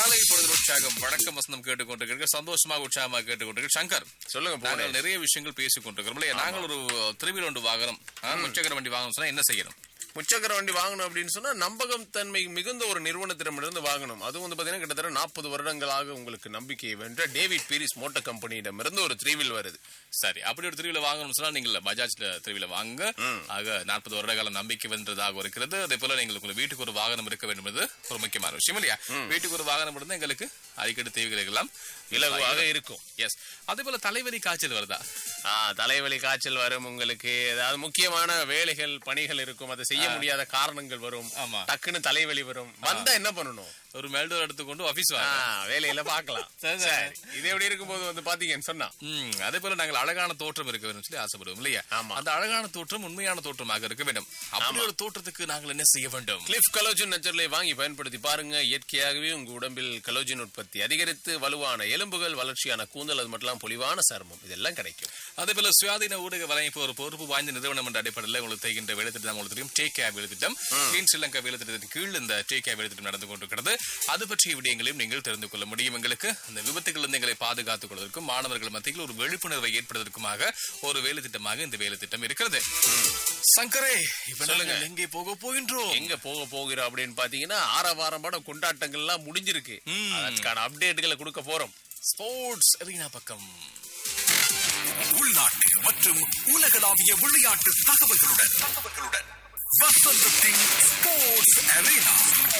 காலை பொழுது உற்சாகம் வணக்கம் வசனம் கேட்டுக்கொண்டிருக்க சந்தோஷமாக உற்சாகமாக கேட்டுக்கொண்டிருக்க சங்கர் சொல்லுங்க போனே நாங்கள் நிறைய விஷயங்கள் பேசிக் கொண்டிருக்கிறோம் இல்லையா நாங்கள் ஒரு திருவிழா ஒன்று வாகனம் முச்சக்கர வண்டி வாங்கணும் சொன்னா என்ன செய்யணும் முச்சக்கர வண்டி வாங்கணும் அப்படின்னு சொன்னா நம்பகம் தன்மை மிகுந்த ஒரு நிறுவனத்திடமிருந்து வாங்கணும் அதுவும் வந்து பாத்தீங்கன்னா கிட்டத்தட்ட நாற்பது வருடங்களாக உங்களுக்கு நம்பிக்கையை வென்ற டேவிட் பீரிஸ் மோட்டார் கம்பெனியிடமிருந்து ஒரு த்ரீ வீல் வருது சரி அப்படி ஒரு திருவிழா வாங்கணும் சொன்னா நீங்கள் பஜாஜ் திருவிழா வாங்க ஆக நாற்பது வருட கால நம்பிக்கை வென்றதாக இருக்கிறது அதே போல நீங்கள் உங்க வீட்டுக்கு ஒரு வாகனம் இருக்க வேண்டும் என்பது ஒரு முக்கியமான விஷயம் இல்லையா வீட்டுக்கு ஒரு வாகனம் இருந்தா எங்களுக்கு அடிக்கடி தேவைகள் எல்லாம் இலகுவாக இருக்கும் எஸ் அதே போல தலைவலி காய்ச்சல் வருதா ஆ, தலைவலி காய்ச்சல் வரும் உங்களுக்கு ஏதாவது முக்கியமான வேலைகள் பணிகள் இருக்கும் அதை செய்ய முடியாத காரணங்கள் வரும் ஆமா. டக்குன்னு தலைவலி வரும் வந்தா என்ன பண்ணணும் ஒரு மெல்டோர் எடுத்துக்கொண்டு ஆபீஸ் ஆ, வாங்க வேலையில பாக்கலாம் சரி, சரி. சரி இது எப்படி இருக்கும்போது வந்து பாத்தீங்கன்னு சொன்னா ம், அதே போல நாங்கள் அழகான தோற்றம் இருக்க வேண்டும் சொல்லி ஆசைப்படுவோம் இல்லையா ஆமா. அந்த அழகான தோற்றம் உண்மையான தோற்றமாக இருக்க வேண்டும் அப்படி ஒரு தோற்றத்துக்கு நாங்கள் என்ன செய்ய வேண்டும் கிளிஃப் கலோஜின் நச்சர்லை வாங்கி பயன்படுத்தி பாருங்க இயற்கையாகவே உங்க உடம்பில் கலோஜின் உற்பத்தி அதிகரித்து வலுவான எலும்புகள் வளர்ச்சியான கூந்தல் அது மட்டும் இல்லாம பொலிவான சருமம் இதெல்லாம் கிடைக்கும் அதே போல சுயாதீன ஊடக வலையமைப்பு ஒரு பொறுப்பு வாய்ந்த நிறுவனம் என்ற அடிப்படையில் உங்களுக்கு செய்கின்ற வேலைத்திட்டம் உங்களுக்கு தெரியும் டேக் கேப் வேலைத்திட்டம் கிளீன் ஸ்ரீலங்கா வேலைத்திட்டத்தின் கீழ் இந்த டேக் கேப் வேலைத்திட்டம் நடந்து கொண்டிருக்கிறது அது பற்றிய விடயங்களையும் நீங்கள் தெரிந்து கொள்ள முடியும் எங்களுக்கு அந்த விபத்துகளிலிருந்து எங்களை பாதுகாத்துக் கொள்வதற்கும் மாணவர்கள் மத்தியில் ஒரு விழிப்புணர்வை ஏற்படுவதற்குமாக ஒரு வேலைத்திட்டமாக இந்த வேலைத்திட்டம் இருக்கிறது சங்கரே இப்ப சொல்லுங்க. நாங்கள் எங்கே போக போகின்றோம் எங்க போக போகிறோம் அப்படின்னு பாத்தீங்கன்னா ஆரவாரமான கொண்டாட்டங்கள்லாம் முடிஞ்சிருக்கு ம். அதற்கான அப்டேட்டுகளை கொடுக்க போறோம் ஸ்போர்ட்ஸ் அரீனா பக்கம் உள்நாட்டு மற்றும் உலகளாவிய விளையாட்டு தகவல்களுடன் தகவல்களுடன் வசந்தத்தின் ஸ்போர்ட்ஸ் அரேனா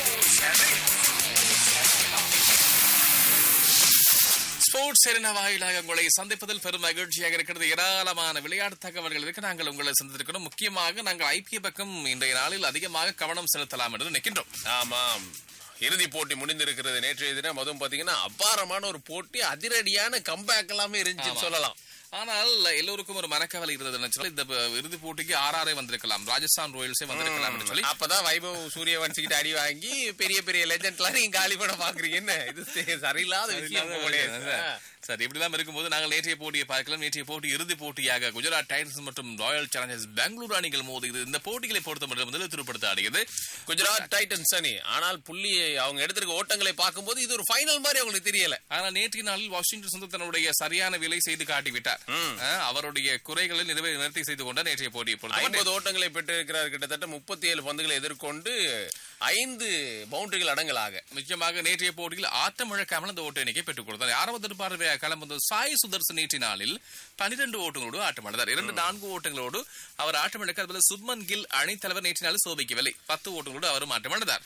ஸ்போர்ட்ஸ் எரினா வாயிலாக உங்களை சந்திப்பதில் பெரும் மகிழ்ச்சியாக இருக்கிறது ஏராளமான விளையாட்டு தகவல்கள் இருக்கு நாங்கள் உங்களை சந்தித்திருக்கிறோம் முக்கியமாக நாங்கள் ஐபிஎ பக்கம் இன்றைய நாளில் அதிகமாக கவனம் செலுத்தலாம் என்று நினைக்கின்றோம் ஆமாம் இறுதி போட்டி முடிந்திருக்கிறது நேற்றைய தினம் அதுவும் பாத்தீங்கன்னா அபாரமான ஒரு போட்டி அதிரடியான கம்பேக் எல்லாமே இருந்துச்சுன்னு சொல்லலாம் ஆனால் எல்லோருக்கும் ஒரு மனக்கவலை இருந்தது என்ன சொல்லி இந்த ப- இறுதி போட்டிக்கு ஆர்ஆர்ஐ வந்திருக்கலாம் ராஜஸ்தான் ராயல்ஸே வந்திருக்கலாம் என்று சொல்லி அப்பதான் வைபவ் சூரியவன்சிக்கிட்ட அடி வாங்கி பெரிய பெரிய லெஜண்ட்லாம் நீங்க காலி பண்ண பாக்குறீங்க என்ன இது சரி- சரியில்லாத விஷயம் போலே. சரி இப்படிதான் இருக்கும்போது நாங்கள் நேற்றைய போட்டியை பார்க்கலாம் நேற்றைய போட்டி இறுதி போட்டியாக குஜராத் டைட்டன்ஸ் மற்றும் ராயல் சேலஞ்சர்ஸ் பெங்களூரு அணிகள் மோதுகிறது இந்த போட்டிகளை பொறுத்த மட்டும் முதலில் திருப்படுத்த ஆடியது குஜராத் டைட்டன்ஸ் அணி ஆனால் புள்ளி அவங்க எடுத்திருக்க ஓட்டங்களை பார்க்கும்போது இது ஒரு ஃபைனல் மாதிரி அவங்களுக்கு தெரியல ஆனால் நேற்றைய நாளில் வாஷிங்டன் சுந்தர் தன்னுடைய சரியான வேலை செய்து காட்டிவிட்டார் அஹ், அவருடைய குறைகளை நிறைவே நிவர்த்தி செய்து கொண்டார் நேற்றைய போட்டியை பொறுத்த ஐம்பது ஓட்டங்களை பெற்றிருக்கிறார் கிட்டத்தட்ட முப்பத்தி ஏழு பந்துகளை எதிர்கொண்டு ஐந்து பவுண்டரிகள் அடங்கலாக நிச்சயமாக நேற்றைய போட்டியில் ஆட்டம் இழக்காமல் அந்த ஓட்ட எண்ணிக்கை பெற்றுக் கொடுத்தார் ஆரம்பத்தில் பார்வையாக கிளம்புந்த சாய் சுதர்சன் நேற்றைய நாளில் பனிரெண்டு ஓட்டங்களோடு ஆட்டமிழந்தார் இரண்டு நான்கு ஓட்டங்களோடு அவர் ஆட்டமிழக்க அதுபோல சுப்மன் கில் அணித்தலைவர் நேற்றைய நாளில் சோபிக்கவில்லை பத்து ஓட்டங்களோடு அவரும் ஆட்டமிழந்தார்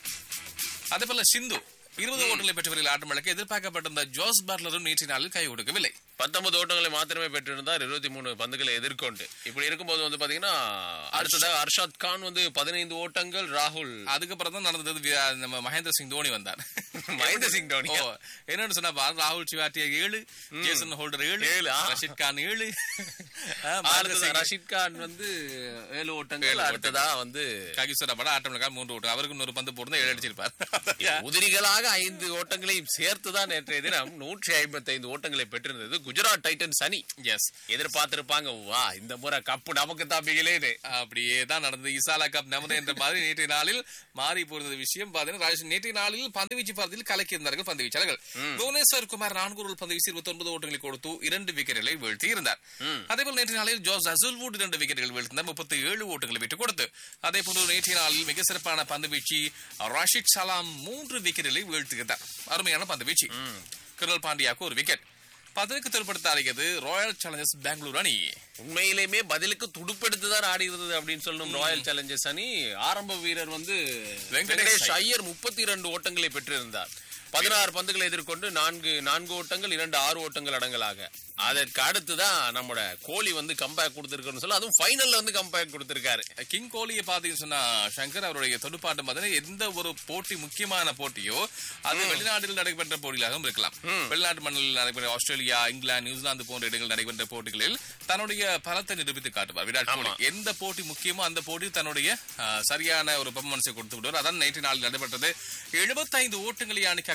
அதேபோல சிந்து இருபது ஓட்டங்களை பெற்றவர்கள் ஆட்டமிழக்க எதிர்பார்க்கப்பட்டிருந்த ஜோஸ் பர்லரும் நேற்றைய நாளில் கை கொடுக்கவில்லை பத்தொன்பது ஓட்டங்களை மாத்திரமே பெற்றிருந்தார் இருபத்தி மூணு பந்துகளை எதிர்கொண்டு இப்படி இருக்கும்போது வந்து பாத்தீங்கன்னா அடுத்ததாக அர்ஷாத் கான் வந்து பதினைந்து ஓட்டங்கள் ராகுல் அதுக்கப்புறம் தான் நடந்தது வி- நம்ம மகேந்திர சிங் தோனி வந்தார் மகேந்திர சிங் தோனி ஓ என்னன்னு சொன்னா பாரு, ராகுல் சிவாட்டியா ஏழு ஜேசன் ஹோல்டர் ஏழு ஏழு, ஆ. ரஷித் கான் ஏழு ஆ, மகேந்திர அடுத்ததா சிங் ரஷித் கான் வந்து ஏழு ஓட்டங்கள் அடுத்ததா வந்து ககிஸ்வர படம் ஆட்டம் மூன்று ஓட்டம் அவருக்கு இன்னொரு பந்து போட்டு ஏழு அடிச்சிருப்பார் உதிரிகளாக ஐந்து ஓட்டங்களையும் சேர்த்துதான் நேற்றைய தினம் நூற்றி ஐம்பத்தி ஐந்து ஓட்டங்களை பெற்றிருந்தது குஜராத் டைட்டன்ஸ் அணி எஸ் எதிர்பார்த்திருப்பாங்க வா இந்த முறை கப்பு நமக்கு தான் மிகிலேன்னு அப்படியே தான் நடந்தது இசாலா கப் நமது என்ற மாதிரி நேற்றைய நாளில் மாறி போயிருந்த விஷயம் பாத்தீங்கன்னா ராஜேஷ் நேற்றைய நாளில் பந்து வீச்சு பார்த்ததில் கலக்கி இருந்தார்கள் பந்து வீச்சாளர்கள் புவனேஸ்வர் குமார் நான்கு ஒரு பந்து வீசி இருபத்தி ஒன்பது ஓட்டங்களை கொடுத்து இரண்டு விக்கெட்டுகளை வீழ்த்தி இருந்தார் அதேபோல் நேற்றைய நாளில் ஜோஸ் அசுல்வுட் இரண்டு விக்கெட்டுகள் வீழ்த்தினார் முப்பத்தி ஏழு ஓட்டங்களை விட்டுக் கொடுத்து அதே போன்று நேற்றைய நாளில் மிக சிறப்பான பந்து வீச்சு ராஷித் சலாம் மூன்று விக்கெட்டுகளை வீழ்த்துகிறார் அருமையான பந்து வீச்சு கிருணல் பாண்டியாவுக்கு ஒரு விக்கெட் பதிலுக்கு திருப்படுத்த ஆடியது ராயல் சேலஞ்சர்ஸ் பெங்களூர் அணி உண்மையிலேயுமே பதிலுக்கு துடுப்பெடுத்து தான் ஆடி இருந்தது அப்படின்னு சொல்லணும் ராயல் சேலஞ்சர்ஸ் அணி ஆரம்ப வீரர் வந்து வெங்கடேஷ் வெங்கடேஷ் ஐயர் முப்பத்தி இரண்டு ஓட்டங்களை பெற்றிருந்தார் பதினாறு பந்துகளை எதிர்கொண்டு நான்கு நான்கு ஓட்டங்கள் இரண்டு ஆறு ஓட்டங்கள் அடங்கலாக அதற்கு அடுத்துதான் நம்மட கோலி வந்து கம்பேக் கொடுத்திருக்காருன்னு சொல்ல அதுவும் ஃபைனல்ல வந்து கம்பேக் கொடுத்திருக்காரு கிங் கோலியை பார்த்தீங்கன்னு சொன்னா சங்கர் அவருடைய தொடுப்பாட்டம் பார்த்தீங்கன்னா எந்த ஒரு போட்டி முக்கியமான போட்டியோ அது வெளிநாட்டில் நடைபெற்ற போட்டிகளாகவும் இருக்கலாம் வெளிநாட்டு மண்ணில் நடைபெற்ற ஆஸ்திரேலியா இங்கிலாந்து நியூசிலாந்து போன்ற இடங்களில் நடைபெற்ற போட்டிகளில் தன்னுடைய பலத்தை நிரூபித்து காட்டுவார் விராட் கோலி எந்த போட்டி முக்கியமோ அந்த போட்டி தன்னுடைய ஆ, சரியான ஒரு பெர்ஃபார்மன்ஸை கொடுத்து விடுவார் அதான் நேற்று நாளில் நடைபெற்றது 75 ஓட்டங்களை அணிக்காக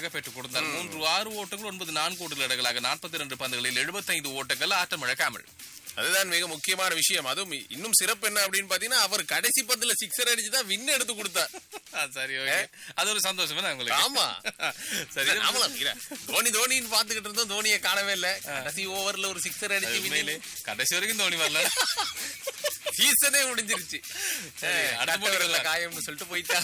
வெற்றியாக பெற்றுக் கொடுத்தார் மூன்று ஆறு ஓட்டங்கள் ஒன்பது நான்கு ஓட்டங்கள் இடங்களாக நாற்பத்தி இரண்டு பந்துகளில் எழுபத்தைந்து ஓட்டங்கள் ஆட்டம் இழக்காமல் அதுதான் மிக முக்கியமான விஷயம் அதுவும் இன்னும் சிறப்பு என்ன அப்படின்னு பாத்தீங்கன்னா அவர் கடைசி பத்துல சிக்ஸர் அடிச்சுதான் வின் எடுத்து கொடுத்தார் ஆ, சரி ஓகே அது ஒரு சந்தோஷம் என்ன உங்களுக்கு ஆமா சரி ஆமா இரு. தோனி தோனின்னு பாத்துக்கிட்டு இருந்தோம் தோனியை காணவே இல்ல கடைசி ஓவர்ல ஒரு சிக்ஸர் அடிச்சு உண்மையிலே win. கடைசி வரைக்கும் தோனி வரல சீசனே முடிஞ்சிருச்சு சரி, அஹ், அடுத்த கட்ட போட்டி விரல்ல வரலாம். காயம்னு சொல்லிட்டு போயிட்டா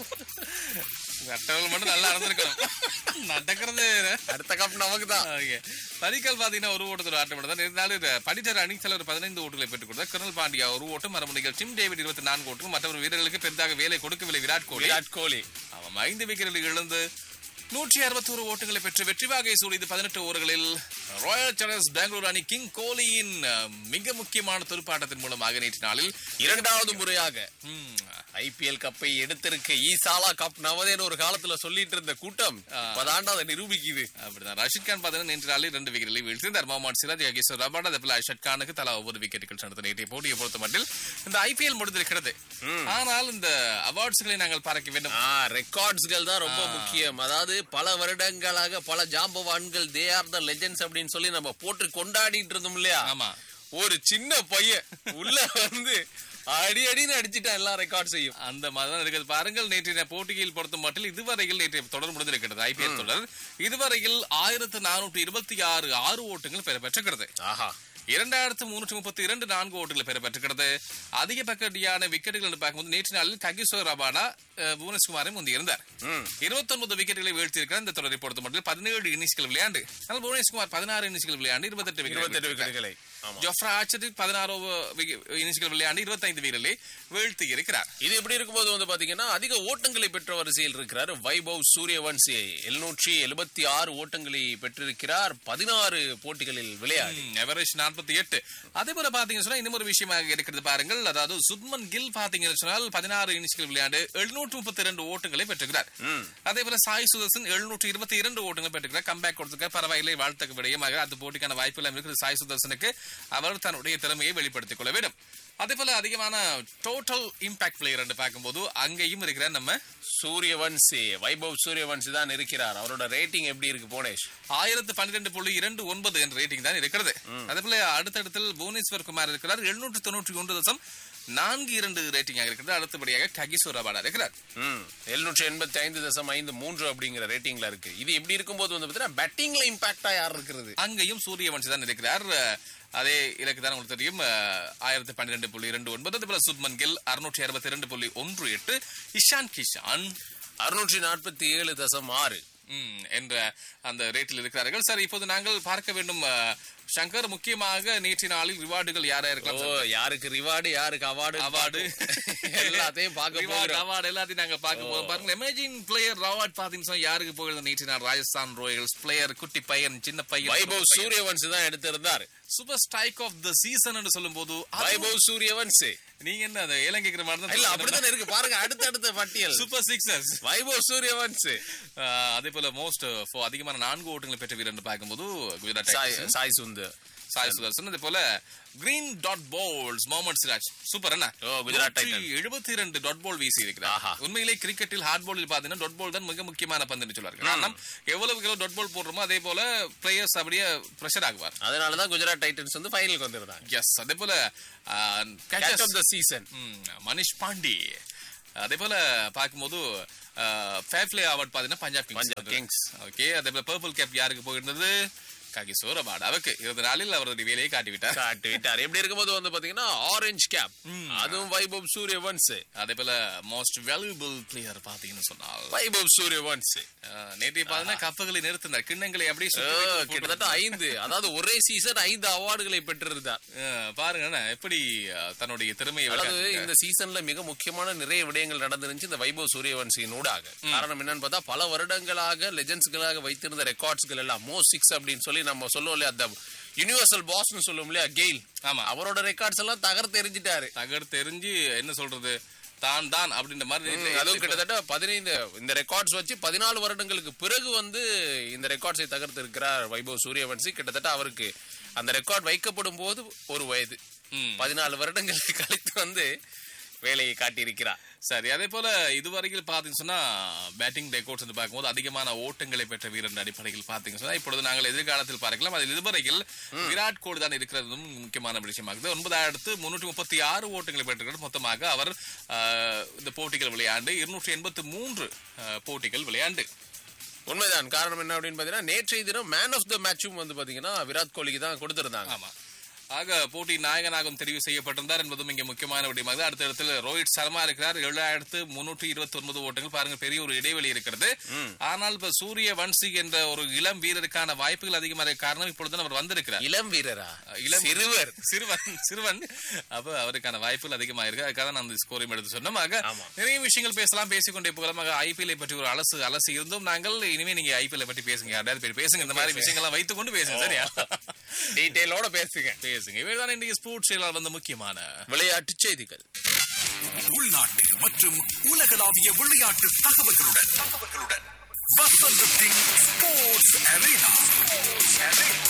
அட்டவல் மட்டும் நல்லா நடந்திருக்கணும் நடக்கிறது அடுத்த கப் நமக்கு தான் ஓகே. பரிக்கல் பாத்தீங்கன்னா ஒரு ஓட்டத்தோட ஆட்டம் தான் இருந்தாலும் இது படித்தர் அணி தலைவர் பதினைந்து ஓட்டுகளை பெற்றுக் கொடுத்தார் கர்னல் பாண்டியா ஒரு ஓட்டம் மரமணிகள் டிம் டேவிட் இருபத்தி நான்கு ஓட்டம் மற்றவர் வீரர்களுக்கு பெரிதாக வேலை கொடுக்கவில்லை விராட் கோலி விராட் கோலி அவன் ஐந்து விக்கெட்டுகள் இழந்து நூற்றி அறுபத்தோரு ஓட்டங்களை பெற்று வெற்றி வாகை சூடியது பதினெட்டு ஓவர்களில் ராயல் சேலஞ்சர்ஸ் பெங்களூரு அணி கிங் கோலியின் அஹ், மிக முக்கியமான துடுப்பாட்டத்தின் மூலமாக நேற்று நாளில் இரண்டாவது முறையாக ம், ஐபிஎல் கப்பை எடுத்திருக்க ஈசாலா கப் நவதேன்னு ஒரு காலத்துல சொல்லிட்டு இருந்த கூட்டம் இப்பதாண்டா அதை நிரூபிக்குது அப்படிதான் ரஷித் கான் பார்த்தீங்கன்னா நேற்று நாளில் ரெண்டு விக்கெட்டுகளை வீழ்த்திருந்தார் முகமது சிராஜ் யகேஸ்வர் ரபாட் அதே போல அஷத் கானுக்கு தலா ஒவ்வொரு விக்கெட்டுகள் நடந்த நேற்றைய போட்டியை பொறுத்த மட்டில் இந்த ஐபிஎல் முடிந்திருக்கிறது ஆனால் இந்த அவார்ட்ஸ்களை நாங்கள் பார்க்க வேண்டும் ஆ ரெக்கார்ட்ஸ்கள் தான் ரொம்ப முக்கியம் அதாவது பல வருடங்களாக பல ஜாம்பவான்கள் தே ஆர் த லெஜெண்ட்ஸ் அப்படின்னு சொல்லி நம்ம போட்டு கொண்டாடிட்டு இருந்தோம் இல்லையா ஆமா ஒரு சின்ன பையன் உள்ள வந்து அடி அடின்னு அடிச்சுட்டா எல்லா ரெக்கார்ட் செய்யும் அந்த மாதிரி தான் இருக்குது பாருங்கள் நேற்றைய போட்டியில் பொறுத்த மட்டில் இதுவரையில் நேற்றைய தொடர் முடிந்திருக்கிறது ஐபிஎல் தொடர் இதுவரையில் ஆயிரத்து நானூற்று இருபத்தி ஆறு ஆறு ஓட்டங்கள் பெற பெற்றுக்கிறது ஆஹா இரண்டாயிரத்து முன்னூற்றி முப்பத்தி இரண்டு நான்கு ஓட்டுகளை பெற பெற்றுக்கிறது அதிக பக்கடியான விக்கெட்டுகள் என்று பார்க்கும்போது நேற்று நாளில் ககிசோர் ரபானா அஹ், புவனேஸ்குமாரை முந்தி இருந்தார் ம். இருபத்தொன்பது விக்கெட்டுகளை வீழ்த்தியிருக்கிறார் இந்த தொடரை பொறுத்த மட்டும் பதினேழு இன்னிங்ஸ்கள் விளையாண்டு ஆனால் புவனேஸ்குமார் பதினாறு இன்னிங்ஸ்கள் விளையாண்டு இருபத்தெட்டு இருபத்தெட்டு விக்கெட் விக்கெட்டுகளை ஆமா ஜோஃப்ரா ஆச்சரி பதினாறு இன்னிங்ஸ்கள் விளையாண்டு இருபத்தைந்து வீரர்களை வீழ்த்தி இருக்கிறார் இது எப்படி இருக்கும்போது வந்து பாத்தீங்கன்னா அதிக ஓட்டங்களை பெற்ற வரிசையில் இருக்கிறார் வைபவ் சூரியவன்சி எழுநூற்றி எழுபத்தி ஆறு ஓட்டங்களை பெற்றிருக்கிறார் பதினாறு போட்டிகளில் விளையாடி எவரேஜ் நாற்பத்தி எட்டு அதே போல பாத்தீங்கன்னு சொன்னா இன்னும் ஒரு விஷயமாக இருக்கிறது பாருங்கள் அதாவது சுப்மன் கில் பாத்தீங்கன்னு சொன்னால் பதினாறு இன்னிங்ஸ்கள் விளையாண்டு எழுநூற்று முப்பத்தி இரண்டு ஓட்டங்களை பெற்றுக்கிறார் அதே போல சாய் சுதர்சன் எழுநூற்று இருபத்தி இரண்டு ஓட்டங்களை பெற்றுக்கிறார் கம்பேக் கொடுத்துக்க பரவாயில்லை வாழ்த்தக்க விடயமாக அந்த போட்டிக்கான வாய்ப்பு எல்லாம் இருக்குது சாய் சுதர்சனுக்கு அவர் தன்னுடைய திறமையை வெளிப்படுத்திக் கொள்ள வேண்டும் அதே போல அதிகமான டோட்டல் இம்பாக்ட் பிளேயர் என்று பார்க்கும்போது அங்கேயும் இருக்கிறார் நம்ம சூரியவன்சி வைபவ் சூரியவன்சி தான் இருக்கிறார் அவரோட ரேட்டிங் எப்படி இருக்கு போனேஷ் ஆயிரத்து பன்னிரெண்டு புள்ளி இரண்டு ஒன்பது என்ற ரேட்டிங் தான் இருக்கிறது அதே போல அடுத்தடுத்தில் புவனேஸ்வர் குமார் இருக்கிறார் எழுநூற்று தொண்ணூற்றி ஒன்று தசம் நான்கு இரண்டு ரேட்டிங்காக இருக்கிறது அடுத்தபடியாக ககிசோர் ரபாடா இருக்கிறார் ம் எழுநூற்றி எண்பத்தி ஐந்து தசம் ஐந்து மூன்று அப்படிங்கிற ரேட்டிங்ல இருக்கு இது இப்படி இருக்கும்போது வந்து பாத்தீங்கன்னா பேட்டிங்ல இம்பாக்டா யார் இருக்கிறது அங்கேயும் சூரியவன்சி தான் இருக்கிறார் அஹ், அதே இலக்கு தான் உங்களுக்கு தெரியும் ஆயிரத்தி பன்னிரெண்டு புள்ளி இரண்டு ஒன்பது அதே போல சுப்மன் கில் அறுநூற்றி அறுபத்தி இரண்டு புள்ளி ஒன்று எட்டு இஷான் கிஷான் அறுநூற்றி நாற்பத்தி ஏழு தசம் ஆறு ம், என்ற அந்த ரேட்டில் இருக்கிறார்கள் சார் இப்போது நாங்கள் பார்க்க வேண்டும் அஹ், சங்கர் முக்கியமாக நேற்று நாளில் ரிவார்டுகள் யாரா ஓ இருக்கலாம் சார்? யாருக்கு ரிவார்டு யாருக்கு அவார்டு அவார்டு எல்லாத்தையும் பார்க்க ரிவார்டு போகிறோம் அவார்டு எல்லாத்தையும் நாங்க பார்க்க போறோம் பாருங்க எமேஜிங் பிளேயர் அவார்ட் பாத்தீங்கன்னா யாருக்கு போகிறது நேற்று நாள் ராஜஸ்தான் ராயல்ஸ் பிளேயர் குட்டி பையன் சின்ன பையன் வைபவ் சூரியவன்சி தான் எடுத்திருந்தார் super strike of the season என்று சொல்லும்போது அதுவும் வைபவ் சூரியவன்சி நீங்க என்ன அந்த ஏலங்கிக்கிற மாதிரி இல்ல தான் அப்படித்தானே இருக்கு பாருங்க அடுத்த அடுத்த பட்டியல் சூப்பர் சிக்ஸர்ஸ் வைபவ் சூரியவன்சி அதே போல மோஸ்ட் அதிகமான நான்கு ஓட்டங்களை பெற்ற வீரர் என்று பார்க்கும்போது குஜராத் சாய் டைட்டன்ஸ், சாய் சுந்தர் சாய் சுதர்சன் அதே போல green dot balls Mohammed Siraj super என்ன ஓ, குஜராத் டைட்டன்ஸ். எழுபத்தி இரண்டு டாட் பால் வீசி ஆஹா. இருக்கிறார் உண்மையிலே கிரிக்கெட்டில் ஹார்ட் பாலில் பாத்தீங்கன்னா டாட் பால் தான் மிக முக்கியமான பந்து என்று சொல்வார்கள் காரணம் எவ்வளவு கிலோ டாட் பால் போடுறோமோ அதே போல பிளேயர்ஸ் அப்படியே பிரஷர் ஆகுவார் அதனாலதான் குஜராத் டைட்டன்ஸ் வந்து ஃபைனலுக்கு வந்திருந்தாங்க எஸ் அதே போல catch catches. Of the season ம், மனிஷ் பாண்டி அதே போல பார்க்கும்போது ஃபேர் பிளே அவார்ட் பாத்தீங்கன்னா Punjab kings Punjab kings. Okay அதே போல பர்பிள் கேப் யாருக்கு போயிருந்தது ககிசோர் அவார்டாவுக்கு இருபது நாளில் அவரது வேலையை காட்டிவிட்டார் காட்டி விட்டார் எப்படி இருக்கும்போது வந்து பாத்தீங்கன்னா ஆரஞ்சு கேப் அதுவும் வைபவ் சூரியவன்ஸ் அதே போல மோஸ்ட் வேல்யூபிள் பிளேயர் பாத்தீங்கன்னு சொன்னால் வைபவ் சூரியவன்ஸ் அஹ், நேற்றைய பாத்தீங்கன்னா கப்பல்களை நிறுத்தினார் கிண்ணங்களை அப்படியே சுத்தி ஓ, வைத்து போட்டு கிட்டத்தட்ட ஐந்து அதாவது ஒரே சீசன் ஐந்து அவார்டுகளை பெற்றிருந்தார் அஹ், பாருங்க அண்ணா, எப்படி அஹ், தன்னுடைய திறமையை அதாவது வெளிக்காட்டியிருக்கார். இந்த சீசன்ல மிக முக்கியமான நிறைய விடயங்கள் நடந்துருந்துச்சு இந்த வைபவ் சூரியவன்சியின் ஊடாக காரணம் என்னன்னு பார்த்தா பல வருடங்களாக லெஜெண்ட்ஸ்களாக வைத்திருந்த ரெக்கார்ட்ஸ்கள் எல்லாம் மோ சிக்ஸ் அப்படின்னு சொல்லி நம்ம சொல்லுவோம் இல்லையா அந்த யுனிவர்சல் பாஸ்னு சொல்லுவோம் இல்லையா கெயில் ஆமா அவரோட ரெக்கார்ட்ஸ் எல்லாம் தகர்த்து எரிஞ்சிட்டாரு தகர் தெரிஞ்சு என்ன சொல்றது தான் தான் அப்படின்ற மாதிரி ம், அதுவும் கிட்டத்தட்ட பதினைந்து இந்த ரெக்கார்ட்ஸ் வச்சு பதினாலு வருடங்களுக்கு பிறகு வந்து இந்த ரெக்கார்ட்ஸை தகர்த்து இருக்கிறார் வைபவ் சூரியவன்சி கிட்டத்தட்ட அவருக்கு அந்த ரெக்கார்ட் வைக்கப்படும் போது ஒரு வயது ம். பதினாலு வருடங்களுக்கு கழித்து வந்து வேலையை காட்டியிருக்கிறார் சரி அதே போல இதுவரையில் பாத்தீங்கன்னு சொன்னா பேட்டிங் ரெக்கார்ட்ஸ் வந்து பார்க்கும்போது அதிகமான ஓட்டங்களை பெற்ற வீரர் அடிப்படையில் பாத்தீங்கன்னு சொன்னா இப்பொழுது நாங்கள் எதிர்காலத்தில் பார்க்கலாம் அதில் இதுவரையில் விராட் கோலி தான் இருக்கிறதும் முக்கியமான விஷயமாகுது ஒன்பதாயிரத்து முன்னூற்றி முப்பத்தி ஆறு ஓட்டங்களை பெற்றிருக்கிறார் மொத்தமாக அவர் ஆஹ், இந்த போட்டிகள் விளையாண்டு இருநூற்றி எண்பத்தி மூன்று போட்டிகள் விளையாண்டு உண்மைதான் காரணம் என்ன அப்படின்னு பாத்தீங்கன்னா நேற்றைய தினம் மேன் ஆஃப் த மேட்சும் வந்து பாத்தீங்கன்னா விராட் கோலிக்கு தான் கொடுத்திருந்தாங்க ஆமா ஆக போட்டி நாயகனாகவும் தெரிவு செய்யப்பட்டிருந்தார் என்பதும் இங்கே முக்கியமான விடயமாக அடுத்த இடத்துல ரோஹித் சர்மா இருக்கிறார் ஏழாயிரத்து முன்னூற்றி இருபத்தி ஒன்பது ஓட்டங்கள் பாருங்க பெரிய ஒரு இடைவெளி இருக்கிறது ஆனால் இப்ப சூரிய வன்சி என்ற ஒரு இளம் வீரருக்கான வாய்ப்புகள் அதிகமாக இருக்க காரணம் இப்பொழுது அவர் வந்திருக்கிறார் இளம் வீரரா இளம் சிறுவர் சிறுவன் சிறுவன் அப்ப அவருக்கான வாய்ப்புகள் அதிகமாக இருக்கு அதுக்காக நான் அந்த ஸ்கோரையும் எடுத்து சொன்னோம் ஆக ஆமா. நிறைய விஷயங்கள் பேசலாம் பேசிக்கொண்டே போகலாம் ஐபிஎல் பற்றி ஒரு அலசு அலசி இருந்தும் நாங்கள் இனிமே நீங்க ஐபிஎல் பற்றி பேசுங்க யாராவது பேர் பேசுங்க இந்த மாதிரி விஷயங்கள்லாம் வைத்துக்கொண்டு பேசுங்க சரியா டீடைலோட பேசுங்க பேசுங்க இவைதான் இன்றைய ஸ்போர்ட்ஸ் செயலாளர் வந்து முக்கியமான விளையாட்டு செய்திகள் உள்நாட்டு மற்றும் உலகளாவிய விளையாட்டு தகவல்களுடன் தகவல்களுடன் வசந்தத்தின் ஸ்போர்ட்ஸ் அரேனா